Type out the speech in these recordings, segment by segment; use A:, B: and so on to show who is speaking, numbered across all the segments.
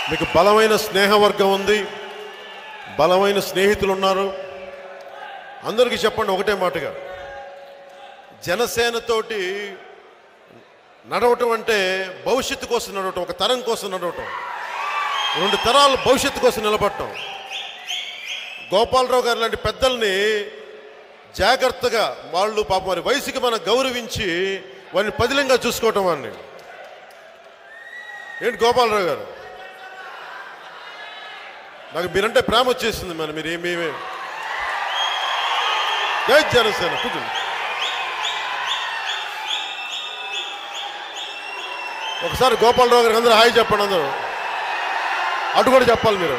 A: మీకు బలమైన స్నేహవర్గం ఉంది బలమైన స్నేహితులు ఉన్నారు అందరికీ చెప్పండి ఒకటే మాటగా జనసేనతోటి నడవటం అంటే భవిష్యత్తు కోసం నడవటం ఒక తరం కోసం నడవటం రెండు తరాల భవిష్యత్తు కోసం నిలబడటం గోపాలరావు గారు లాంటి పెద్దల్ని జాగ్రత్తగా వాళ్ళు పాపం వారి వయసుకి మనం గౌరవించి వారిని పదిలంగా చూసుకోవటం వాడిని ఏంటి గోపాలరావు గారు నాకు మీరంటే ప్రేమ వచ్చేసింది మరి మీరు ఏమి జై జనసేన కూర్చోండి ఒకసారి గోపాలరావు గారికి అందరూ హాయ్ చెప్పండి అందరూ అటు కూడా చెప్పాలి మీరు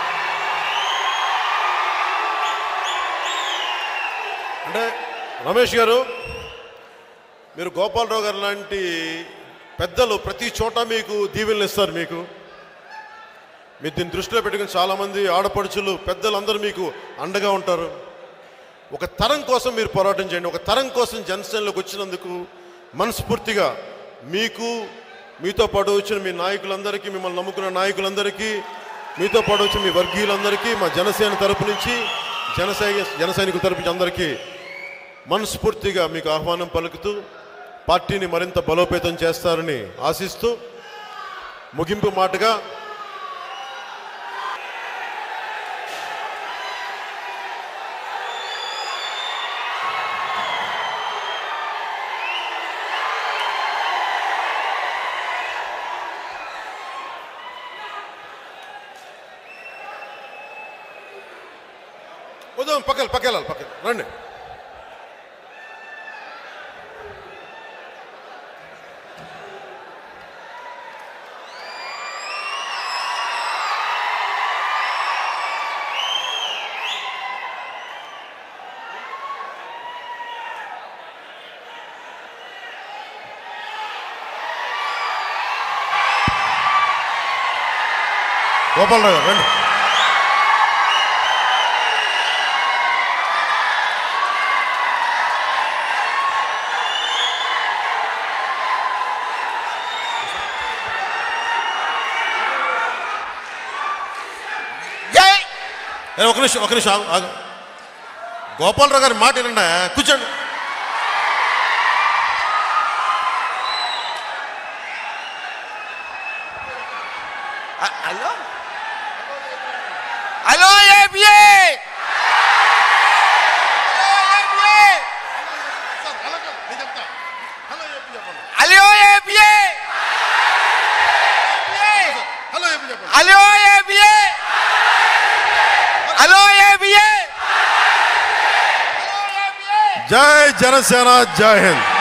A: అంటే రమేష్ గారు మీరు గోపాలరావు గారు లాంటి పెద్దలు ప్రతి చోట మీకు దీవెనలు ఇస్తారు మీకు మీరు దీన్ని దృష్టిలో పెట్టుకుని చాలామంది ఆడపడుచులు పెద్దలు అందరూ మీకు అండగా ఉంటారు ఒక తరం కోసం మీరు పోరాటం చేయండి ఒక తరం కోసం జనసేనలోకి వచ్చినందుకు మనస్ఫూర్తిగా మీకు మీతో పాటు వచ్చిన మీ నాయకులందరికీ మిమ్మల్ని నమ్ముకున్న నాయకులందరికీ మీతో పాటు వచ్చిన మీ వర్గీయులందరికీ మా జనసేన తరపు నుంచి జనసై జన సైనికుల తరపు నుంచి అందరికీ మనస్ఫూర్తిగా మీకు ఆహ్వానం పలుకుతూ పార్టీని మరింత బలోపేతం చేస్తారని ఆశిస్తూ ముగింపు మాటగా వద్దాం పక్కన పక్కెళ్ళాలి పక్కన రండి గోపాలరావు గారు రండి
B: జై
A: ఏ, ఒక నిమిషం ఒక నిమిషం ఆగు, ఆగు. గోపాలరావు గారి మాట వినండి కూర్చోండి
B: హ- హలో హలో ఏపీఏ హలో ఏపీఏ
A: హలో చెప్పు చెప్పండి
B: హలో ఏపీఏ హలో ఏపీఏ
A: జై జనసేన జై హింద్